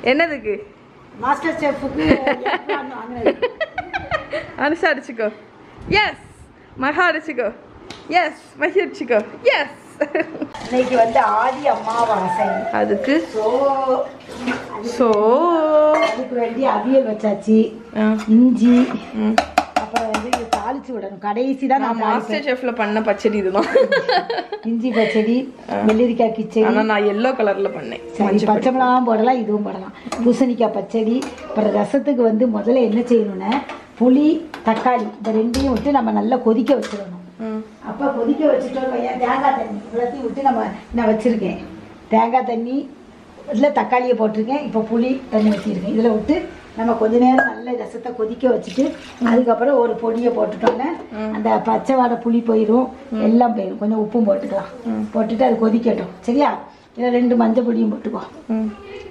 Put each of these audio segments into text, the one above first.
என்னதுக்கு மாஸ்டர் செஃப்புக்கு வாங்கினது அனுஷா அடிச்சுக்கோ எஸ் மகா அடிச்சுக்கோ எஸ் மஹி அடிச்சுக்கோ எஸ் இன்னைக்கு வந்து ஆடி அமாவாசை அதுக்கு ஸோ ஸோ அதுக்கு வேண்டி அவியல் வச்சாச்சு இஞ்சி அப்புறம் வந்து இது தாளிச்சு விடணும் கடைசி தான் நான் நான் தாளிப்பேன். மாஸ்டர் செஃப்ல பண்ண பச்சடி இதுதான் இஞ்சி பச்சடி வெள்ளரிக்காய் கிச்சடி ஆனா நான் எல்லோ கலர்ல பண்ணேன் சரி பச்சை மிளகாவும் போடலாம் இதுவும் போடலாம் பூசணிக்காய் பச்சடி அப்புறம் ரசத்துக்கு வந்து முதல்ல என்ன செய்யணும்னா புளி தக்காளி இந்த ரெண்டையும் விட்டு நம்ம நல்லா கொதிக்க வச்சிடணும் ம். அப்போ கொதிக்க வச்சுட்டோம் வையா தேங்காய் தண்ணி இவ்வளோத்தையும் விட்டு நம்ம நான் வச்சுருக்கேன் தேங்காய் தண்ணி இதில் தக்காளியை போட்டிருக்கேன் இப்போ புளி தண்ணி வச்சுருக்கேன் இதில் விட்டு நம்ம கொஞ்ச நேரம் நல்ல ரசத்தை கொதிக்க வச்சுட்டு அதுக்கப்புறம் ஒரு பொடியை போட்டுட்டோன்னே அந்த பச்சை வாடை புளி போயிடும் எல்லாம் போயிடும் கொஞ்சம் உப்பும் போட்டுக்கலாம் போட்டுட்டு அது கொதிக்கட்டும் சரியா இதில் ரெண்டு மஞ்சள் பொடியும் போட்டுக்கோ ம்.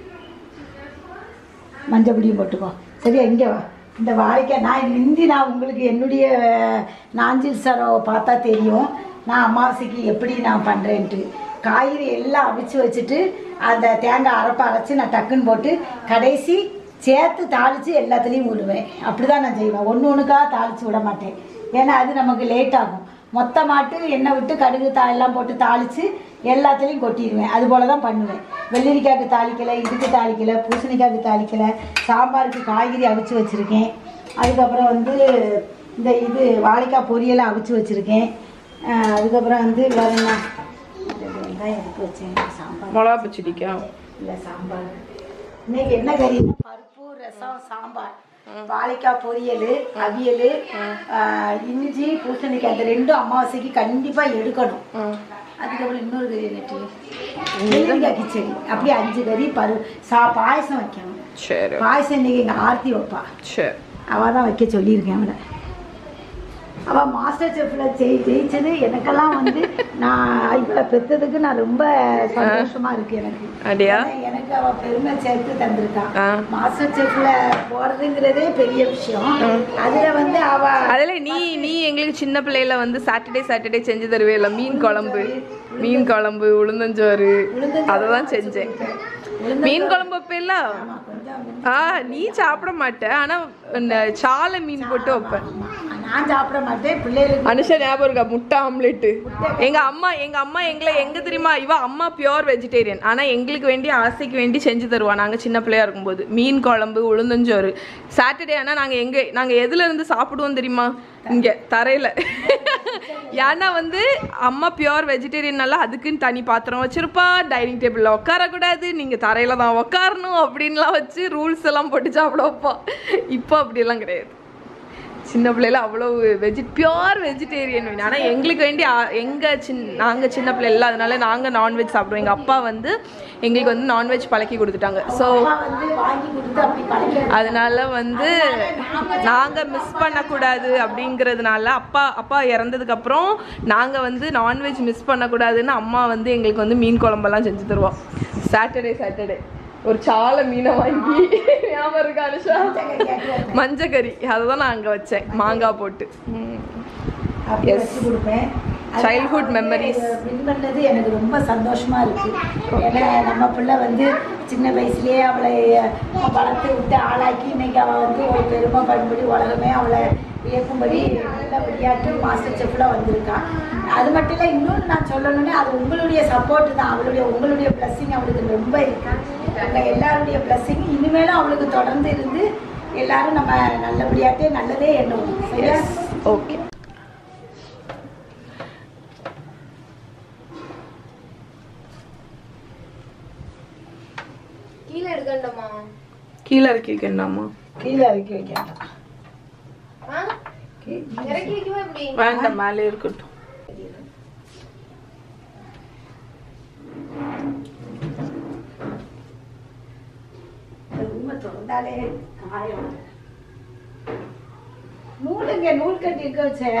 மஞ்சள் பொடியும் போட்டுக்கோ சரியா இங்கே வா இந்த வாழைக்காய் நான் இது ஹிந்தி நான் உங்களுக்கு என்னுடைய நாஞ்சில் சரவை பார்த்தா தெரியும் நான் அமாவாசைக்கு எப்படி நான் பண்ணுறேன்ட்டு காய்கறி எல்லாம் அவிச்சு வச்சுட்டு அந்த தேங்காய் அரைப்பை அரைச்சி நான் டக்குன்னு போட்டு கடைசி சேர்த்து தாளித்து எல்லாத்துலேயும் விடுவேன் அப்படி தான் நான் செய்வேன் ஒன்று ஒன்றுக்காக தாளித்து விட மாட்டேன் ஏன்னா அது நமக்கு லேட் ஆகும் மொத்தமாட்டு எண்ணெய் விட்டு கடுகு தா எல்லாம் போட்டு தாளித்து எல்லாத்துலேயும் கொட்டிடுவேன் அது போல தான் பண்ணுவேன் வெள்ளரிக்காய்க்கு தாளிக்கலை இதுக்கு தாளிக்கலை பூசணிக்காய்க்கு தாளிக்கலை சாம்பாருக்கு காய்கறி அவிச்சு வச்சுருக்கேன் அதுக்கப்புறம் வந்து இந்த இது வாழைக்காய் பொரியலை அவிச்சு வச்சுருக்கேன் அஹ் அதுக்கப்புறம் வந்து வேறு என்ன இந்த வெங்காயம் எடுத்து வச்சேன் சாம்பார் மிளகா பச்சடிக்கா இல்லை சாம்பார் இன்னைக்கு என்ன கறின்னா பருப்பு ரசம் சாம்பார் வாழைக்காய் பொரியல் அவியல் ஆஹ், இஞ்சி பூசணிக்காய் அந்த ரெண்டும் அமாவாசைக்கு கண்டிப்பாக எடுக்கணும் அதுக்கப்புறம் இன்னொரு கறி நட்டு வெள்ளரிக்காய் கிச்சடி அப்படியே அஞ்சு கறி பரு சா பாயசம் வைக்கணும் சரி பாயசம் இன்னைக்கு எங்கள் ஆர்த்தி வைப்பா சரி அவள் தான் வைக்க சொல்லியிருக்கேன் அவளை அவள் மாஸ்டர் செஃப்பில் ஜெயி ஜெயிச்சது எனக்கெல்லாம் வந்து நான் இவளை பெற்றதுக்கு நான் ரொம்ப சந்தோஷமா இருக்கு எனக்கு அப்படியா ஏன்னா எனக்கு அவ பெருமை சேர்த்து தந்திருக்கா ஆ. மாஸ்டர் செஃப்ல போறதுங்கிறதே பெரிய விஷயம் அதுல வந்து அவ அதில் நீ நீ எங்களுக்கு சின்ன பிள்ளையில வந்து சாட்டர்டே சாட்டர்டே செஞ்சு தருவே இல்லை மீன் குழம்பு மீன் குழம்பு உளுந்தஞ்சோறு அதை தான் செஞ்சேன் மீன் குழம்பு வைப்பேல்ல ஆ நீ சாப்பிட மாட்ட ஆனா இந்த சாலை மீன் போட்டு வைப்பேன் நான் சாப்பிட மாட்டேன் பிள்ளைகளுக்கு அனுஷா ஞாபகம் இருக்கா முட்டை ஆம்லெட்டு எங்க அம்மா எங்க அம்மா எங்களை எங்க தெரியுமா இவ அம்மா பியோர் வெஜிடேரியன் ஆனா எங்களுக்கு வேண்டி ஆசைக்கு வேண்டி செஞ்சு தருவா நாங்க சின்ன பிள்ளையா இருக்கும்போது மீன் குழம்பு உளுந்தஞ்சோறு சாட்டர்டே ஆனா நாங்க எங்க நாங்க எதுல இருந்து சாப்பிடுவோம் தெரியுமா இங்க தரையில ஏன்னா வந்து அம்மா பியோர் வெஜிடேரியனால அதுக்குன்னு தனி பாத்திரம் வச்சிருப்பா டைனிங் டேபிள்ல உட்காரக்கூடாது நீங்க தரையில தான் உட்காரணும் அப்படின்லாம் வச்சு ரூல்ஸ் எல்லாம் போட்டு சாப்பிட வைப்பா இப்போ அப்படியெல்லாம் கிடையாது சின்ன பிள்ளையில அவ்வளவு வெஜி பியோர் வெஜிடேரியன் வேணும் ஆனால் எங்களுக்கு வேண்டி ஆ- எங்க சின் நாங்கள் சின்ன பிள்ளை இல்லாதனால நாங்கள் நான்வெஜ் சாப்பிடுவோம் எங்கள் அப்பா வந்து எங்களுக்கு வந்து நான்வெஜ் பழக்கி கொடுத்துட்டாங்க ஸோ அம்மா வந்து வாங்கி கொடுத்து அப்படி பழகி அதனால வந்து நாங்கள் மிஸ் பண்ணக்கூடாது அப்படிங்கிறதுனால அப்பா அப்பா இறந்ததுக்கு அப்புறம் நாங்கள் வந்து நான்வெஜ் மிஸ் பண்ணக்கூடாதுன்னு அம்மா வந்து எங்களுக்கு வந்து மீன் குழம்பெல்லாம் செஞ்சு தருவோம் சாட்டர்டே சாட்டர்டே ஒரு சாலை மீனை வாங்கி ஞாபகம் இருக்கா அனுஷா மஞ்சக்கறி அதை தான் நான் அங்கே வச்சேன் மாங்காய் போட்டு ம். அப்படி Yes. வச்சு கொடுப்பேன் Childhood memories. வின் பண்ணது எனக்கு ரொம்ப சந்தோஷமா இருக்கு ஏன்னா நம்ம பிள்ளை வந்து சின்ன வயசுலயே அவளை வளர்த்து விட்டு ஆளாக்கி இன்னைக்கு அவள் வந்து ஒரு பெருமை பண்படி உலகமே அவளை வியக்கும்படி நல்ல விளையாட்டு மாஸ்டர் செஃப்ல வந்திருக்கா அது மட்டும் இல்லை இன்னொன்று நான் சொல்லணும்னா அது உங்களுடைய சப்போர்ட் தான் அவளுடைய உங்களுடைய பிளஸ்ஸிங் அவளுக்கு ரொம்ப இருக்கு உங்கள் எல்லாருடைய பிளஸ்ஸிங் இனிமேலும் அவளுக்கு தொடர்ந்து இருந்து எல்லாரும் நம்ம நல்லபடியாட்டே நல்லதே எண்ணுவோம் சரியா ஓகே கீழே எடுக்கண்டமா கீழே இருக்கீங்கன்னாமா கீழே இறக்கி வைக்கலாம் இறக்கி வைக்கவா எப்படி வேண்டாம் மேலே இருக்கட்டும் ரூமை திறந்தாலே காயம் நூலுங்க நூல் கட்டி இருக்க வச்சே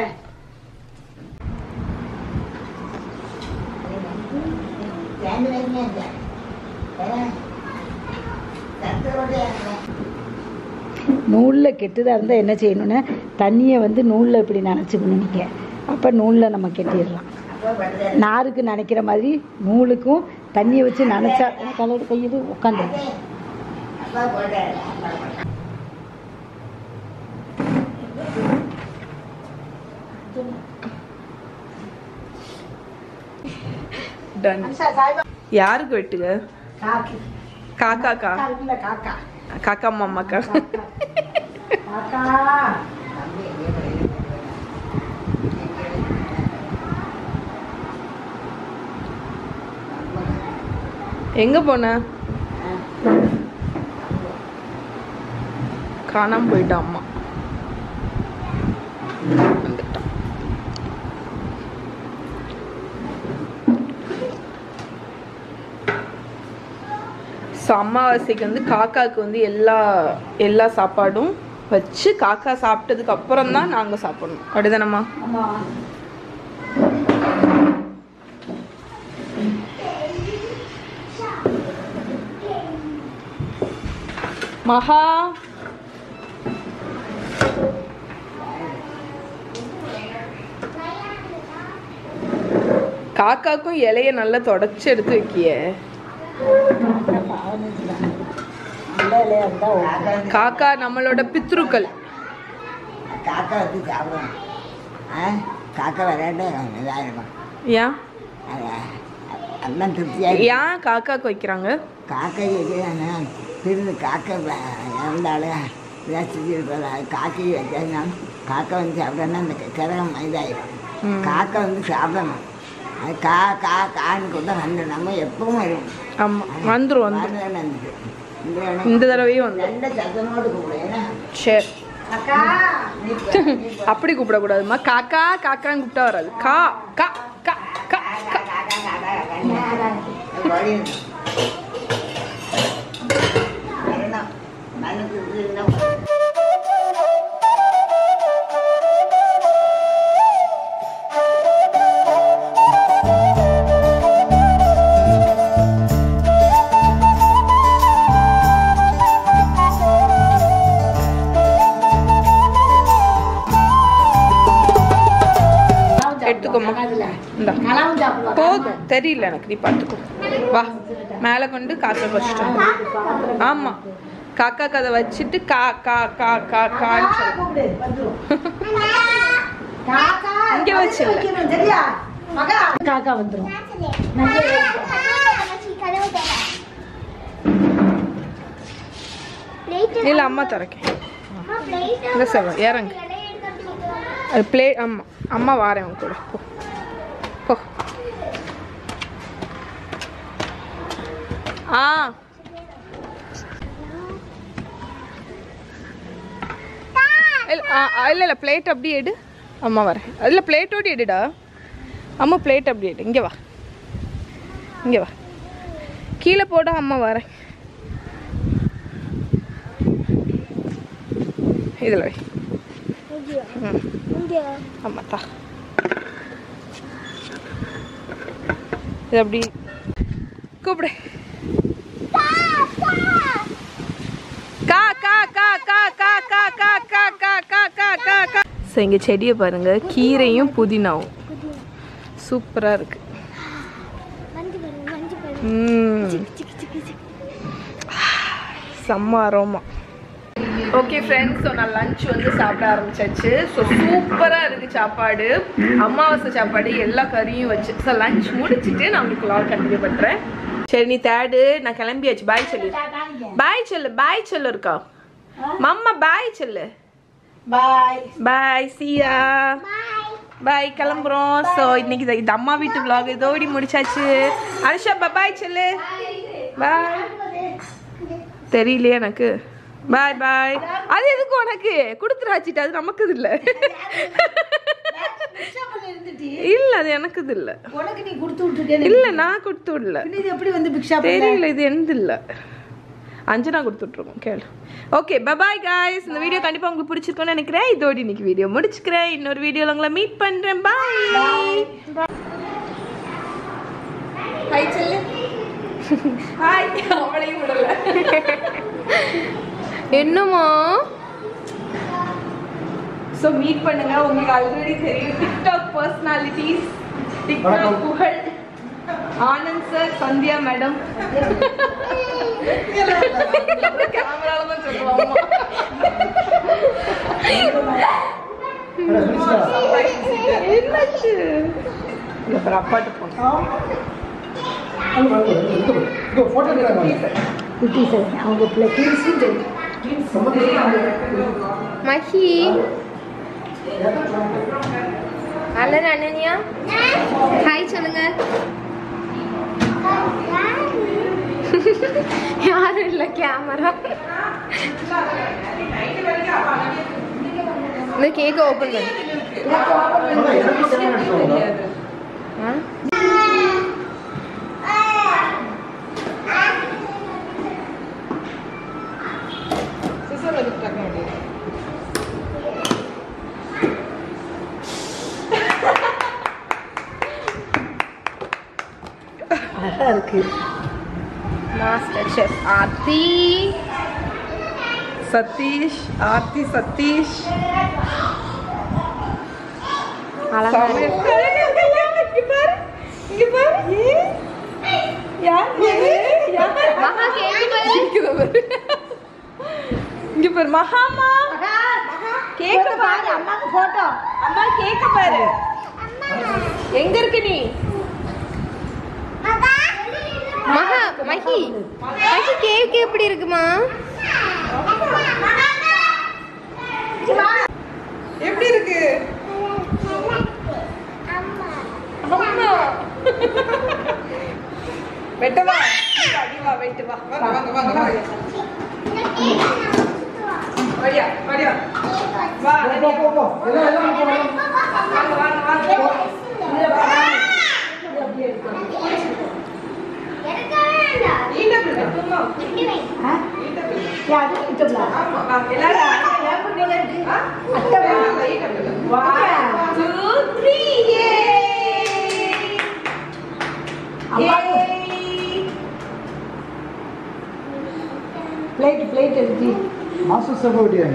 நூலில் கெட்டுதாக இருந்தால் என்ன செய்யணும்னா தண்ணியை வந்து நூலில் இப்படி நினச்சிக்கணும் நீங்கள் அப்போ நூலில் நம்ம கெட்டிடலாம் நாருக்கு நினைக்கிற மாதிரி நூலுக்கும் தண்ணியை வச்சு நினச்சா கலர் கையில் உட்காந்துருக்கு டன் சாய்பா யாருக்கு வெட்டுக காக்கி காக்காக்கா இருக்குல்ல காக்கா காக்கா மாமாக்கா காக்கா எங்க போன காணாம போயிட்டா அம்மா வந்துட்டான். ஸோ அமாவாசைக்கு வந்து காக்காவுக்கு வந்து எல்லா எல்லா சாப்பாடும் வச்சு காக்கா சாப்பிட்டதுக்கு அப்புறம் தான் நாங்கள் சாப்பிடணும் அப்படிதானம்மா ஆமா மகா காக்காக்கும் இலைய நல்லா தொடச்சு எடுத்து வைக்கிய நல்ல இல்லையா இருந்தா ஓகே. காக்கா நம்மளோட பித்ருக்கள் காக்கா வச்சு சாப்பிடுவோம் ஆ காக்கா விளையாண்டு இதாகிடும் ஏன் அண்ணன் திருப்தியாக ஏன் காக்காக்கு வைக்கிறாங்க காக்கை வைக்கிறாங்க திருந்து காக்கை வ- இறந்தாலும் வேஸ்ட்டு இருப்பாரு அது காக்கை வச்சாங்கன்னா காக்கை வந்து சாப்பிட்டோன்னா அந்த கிரகம் இதாகிடும் ம். காக்கை வந்து சாப்பிடணும் அது கா கா கான்னு கூட வந்து நம்ம எப்பவும் இருக்கும் ஆமா வந்துரும் வந்துரும் வாழ்ந்தா நன்றி. இந்த வேணும். இந்த தடவையும் வந்து நல்ல சத்தனோடு கூப்பிடுவேன் சரி அக்கா அப்படி கூப்பிடக்கூடாதும்மா காக்கா காக்கான்னு கூப்பிட்டா வராது கா கா கா கா கா எடுத்துக்கோமா இந்தா நல்லாவும் சாப்பிடுவா போதும் தெரியல எனக்கு நீ பார்த்துக்கோ வா மேலே கொண்டு காக்கா வச்சுட்டோம் ஆமா காக்கா கதை வச்சுட்டு கா கா கா கா கான்னு சொல்லு. கூப்பிடு வந்துரும் காக்கா இங்க வச்சிரு. வைக்கணும், சரியா மகா காக்கா வந்துரும் நல்ல இல்ல அம்மா திறக்கேன் இந்த செவன் இறங்கு அது ப்ளே ஆமா அம்மா வாரேன் உன் கூட போ போ ஆ இல்ல ஆ, ஆ, இல்ல இல்ல பிளேட் அப்படியே எடு அம்மா வரேன் அதில் பிளேட்டோடு எடுடா அம்மா பிளேட் அப்படியே எடு இங்கே வா இங்கே வா கீழே போட அம்மா வரேன் இதில் வை ம் ஆமாம் தா இது அப்படி கூப்பிடு கா கா கா கா கா கா கா கா கா கா கா கா கா ஸோ இங்கே செடியை பாருங்க கீரையும் புதினாவும் சூப்பராக இருக்கு ம் செம்ம அரோமா ஓகே ஃப்ரெண்ட்ஸ் ஸோ நான் லஞ்ச் வந்து சாப்பிட ஆரம்பிச்சாச்சு ஸோ சூப்பராக இருக்குது சாப்பாடு அமாவாசை சாப்பாடு எல்லா கறியும் வச்சு ஸோ லஞ்ச் முடிச்சிட்டு நான் உங்களுக்கு லாக் கண்டினியூ பண்ணுறேன் சரி நீ தேடு நான் கிளம்பியாச்சு பாய் சொல்லு பாய் சொல்லு பாய் சொல்லு இருக்கா மம்மா பாய் சொல்லு பாய் பாய் சியா பாய் கிளம்புறோம் ஸோ இன்னைக்கு இது- இது அம்மா வீட்டு vlog இதோடி முடிச்சாச்சு அனுஷா பாய் சொல்லு பாய் தெரியலையே எனக்கு பாய் பாய் அது எதுக்கு உனக்கு கொடுத்துராச்சிட்டு அது நமக்கு இது இல்லை இருந்துட்டு இல்லை அது எனக்கு இது இல்லை உனக்கு நீ கொடுத்து விட்டுருக்கேன்னு இல்லை நான் கொடுத்து விடல இது எப்படி வந்து பிக்ஷா தெரியல இது எந்த இல்லை அஞ்சனா கொடுத்துட்ருக்கோம் கேளு ஓகே பபாய் காய்ஸ் இந்த வீடியோ கண்டிப்பாக உங்களுக்கு பிடிச்சிருக்கும்னு நினைக்கிறேன் இதோட இன்னைக்கு வீடியோ முடிச்சுக்கிறேன் இன்னொரு வீடியோவில் உங்களை மீட் பண்ணுறேன் பாய் ஹாய் சொல்லு ஹாய் அவளையும் விடல என்னமோ ஸோ மீட் பண்ணுங்க உங்களுக்கு ஆல்ரெடி தெரியும் டிக்டாக் பர்சனாலிட்டிஸ் டிக்டாக் புகழ் ஆனந்த் சார் சந்தியா மேடம் கேமரால தான் சொல்லுவாங்க என்னாச்சு அப்புறம் அப்பாட்ட போனோம் குட்டி சார் அவங்க பிள்ளை கிட்ஸும் தெரியும் மஹி அல்லது அனன்யா ஹாய் சொல்லுங்க யாரும் இல்ல கேமரா இந்த கேக்க ஓபன் பண்ணு ஆ? சிசர் வந்து டக்க வேண்டியது அழகா இருக்கு மாஸ்டர் ஷெஃப் ஆர்த்தி சதீஷ் ஆர்த்தி சதீஷ் அழகா இருக்கு. இங்க பாரு இங்க பாரு ஏ யார் இது? யார்? மகா கேக்கு பாரு. இங்க பாரு. இங்க பாரு மகாமா கேக்க பாரு அம்மாக்கு போட்டோ அம்மா கேக்க பாரு எங்க இருக்கு நீ மகா மஹி மஹி கேக் எப்படி இருக்குமா எப்படி இருக்கு அம்மா வெட்டவா அடி வா வெட்டு வா வாங்க வாங்க வாங்க வாங்க வரியா வரியா வா வாங்க வாங்க வாங்க ஈட்ட பிள்ளை சும்மா ஈட்ட பிள்ளை அது கிட்டல ஆமா வா எல்லாரும் ஆ? அத்தை ஆ, ஈட்ட பிள்ளை One, two, three, yay! அம்மாக்கு Yay! பிளேட் பிளேட் எடுத்து மாஸ்டர் செஃப் ஓட்டியாங்க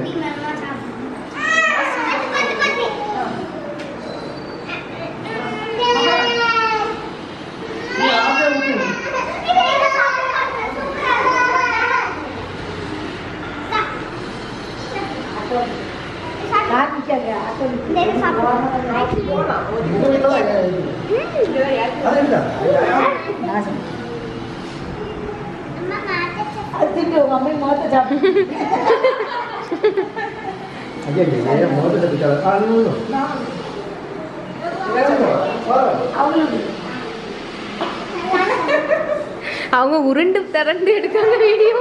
காமிக்காங்க அத்தை போலாம். ஒரு இந்த வீட்டில் தான் அது இல்லை நாசம் அது திட்டு உங்க அம்மா மோத்த சாப்பிட்டு ஐயா ஐயா மோதல் கட்டிக்காத ஆ இன்னும் அவங்களுக்கு அவங்க உருண்டு திரண்டு எடுக்காங்க வீடியோ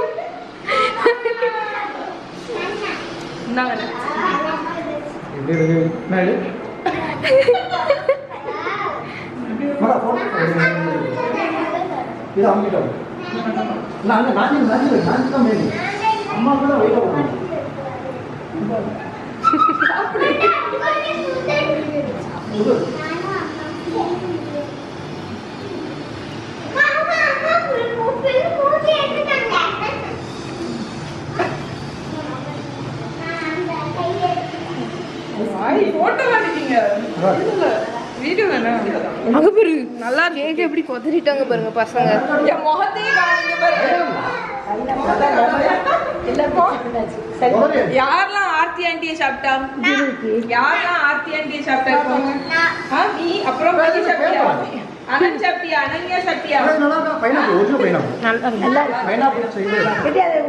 இந்தாங்க. எப்படி இருக்கு மேலே மகா போன் இது அம்பிட்டோம் நான் நாஞ்சி நாஞ்சி நாஞ்சி தான் மேலே அம்மா கூட வெயிட் ஆகும் வாய் photo வாங்கிட்டீங்க. இல்ல, video தானே? அங்க பாரு நல்லா கேக் எப்படி கொதறிட்டாங்க பாருங்க பசங்க என் முகத்தையே காமிங்க பாருங்க. எல்லாம் பிடிச்சிருந்தாச்சு சரி முதல்ல யாரெல்லாம் ஆர்த்தி ஆண்டியை சாப்பிட்டா யாரெல்லாம் ஆர்த்தி ஆண்டியை சாப்பிட்டா இப்போ? ஆ, நீ அப்புறம் மதி சாப்பிட்டியா அனந்த் சாப்பிட்டியா அனன்யா சாப்பிட்டியா நல்லா இருக்கா பைனாப்பிள் ஒரிஜினல் பைனாப்பிள் நல்லா நல்லா இருக்கு பைனாப்பிள் செய்யுது கிட்டே அதை